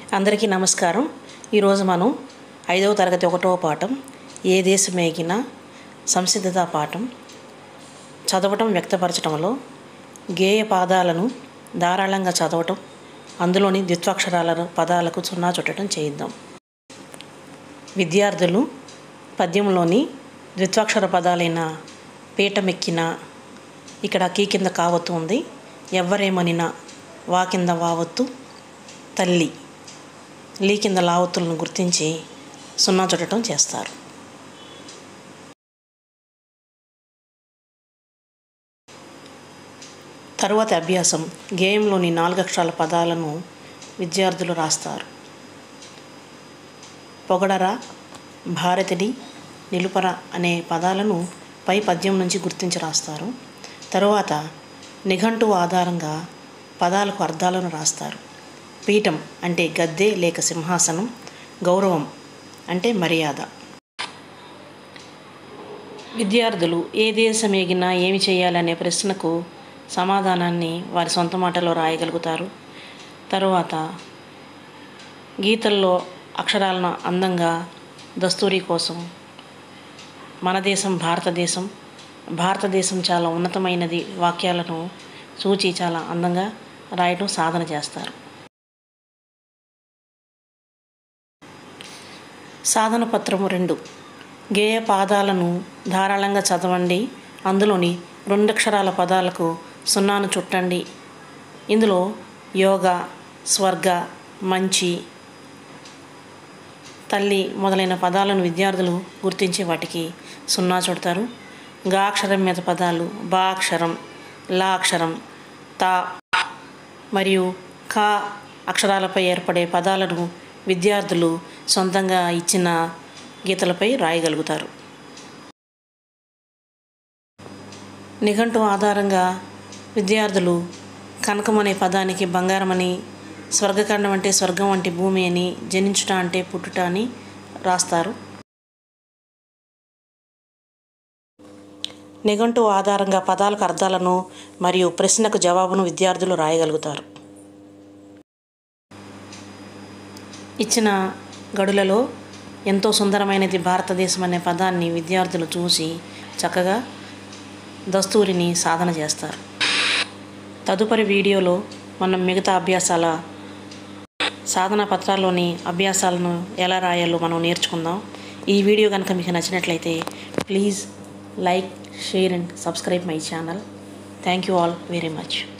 అందరికీ నమస్కారం ఈరోజు మనం ఐదవ తరగతి ఒకటవ పాఠం ఏ దేశమేగిన సంసిద్ధత పాఠం చదవటం వ్యక్తపరచడంలో గేయ పాదాలను ధారాళంగా చదవటం అందులోని ద్విత్వాక్షరాల పదాలకు సున్నా చుట్టడం చేయిద్దాం విద్యార్థులు పద్యంలోని ద్విత్వాక్షర పదాలైన పీఠమెక్కిన ఇక్కడ కీ కింద కావత్తు ఉంది ఎవ్వరేమనినా వా కింద వావత్తు తల్లి లీ కింద లావత్తులను గుర్తించి సున్నా చుట్టడం చేస్తారు తరువాతి అభ్యాసం గేయంలోని నాలుగు అక్షరాల పదాలను విద్యార్థులు రాస్తారు పొగడర భారతిని నిలుపర అనే పదాలను పై పద్యం నుంచి గుర్తించి రాస్తారు తరువాత నిఘంటువు ఆధారంగా పదాలకు అర్థాలను రాస్తారు పీఠం అంటే గద్దె లేక సింహాసనం గౌరవం అంటే మర్యాద విద్యార్థులు ఏ దేశం ఎగినా ఏమి చేయాలనే ప్రశ్నకు సమాధానాన్ని వారి సొంత మాటలో రాయగలుగుతారు తరువాత గీతల్లో అక్షరాలను అందంగా దస్తూరి కోసం మన దేశం భారతదేశం భారతదేశం చాలా ఉన్నతమైనది వాక్యాలను సూచి చాలా అందంగా రాయటం సాధన చేస్తారు సాధన పత్రము రెండు గేయ పాదాలను ధారాళంగా చదవండి అందులోని రెండక్షరాల పదాలకు సున్నాను చుట్టండి ఇందులో యోగ స్వర్గ మంచి తల్లి మొదలైన పదాలను విద్యార్థులు గుర్తించి వాటికి సున్నా చుడతారు గా అక్షరం మీద పదాలు బా అక్షరం లా అక్షరం తా మరియు కా అక్షరాలపై ఏర్పడే పదాలను విద్యార్థులు సొంతంగా ఇచ్చిన గీతలపై రాయగలుగుతారు నిఘంటు ఆధారంగా విద్యార్థులు కనకం అనే పదానికి బంగారం అని స్వర్గఖండం అంటే స్వర్గం వంటి భూమి అని జనించుట అంటే పుట్టుట అని రాస్తారు నిఘంటు ఆధారంగా పదాలకు అర్థాలను మరియు ప్రశ్నకు జవాబును విద్యార్థులు రాయగలుగుతారు ఇచ్చిన గడులలో ఎంతో సుందరమైనది భారతదేశం అనే పదాన్ని విద్యార్థులు చూసి చక్కగా దస్తూరిని సాధన చేస్తారు తదుపరి వీడియోలో మనం మిగతా అభ్యాసాల సాధన పత్రాల్లోని అభ్యాసాలను ఎలా రాయాలో మనం నేర్చుకుందాం ఈ వీడియో కనుక మీకు నచ్చినట్లయితే please like share and subscribe my channel thank you all very much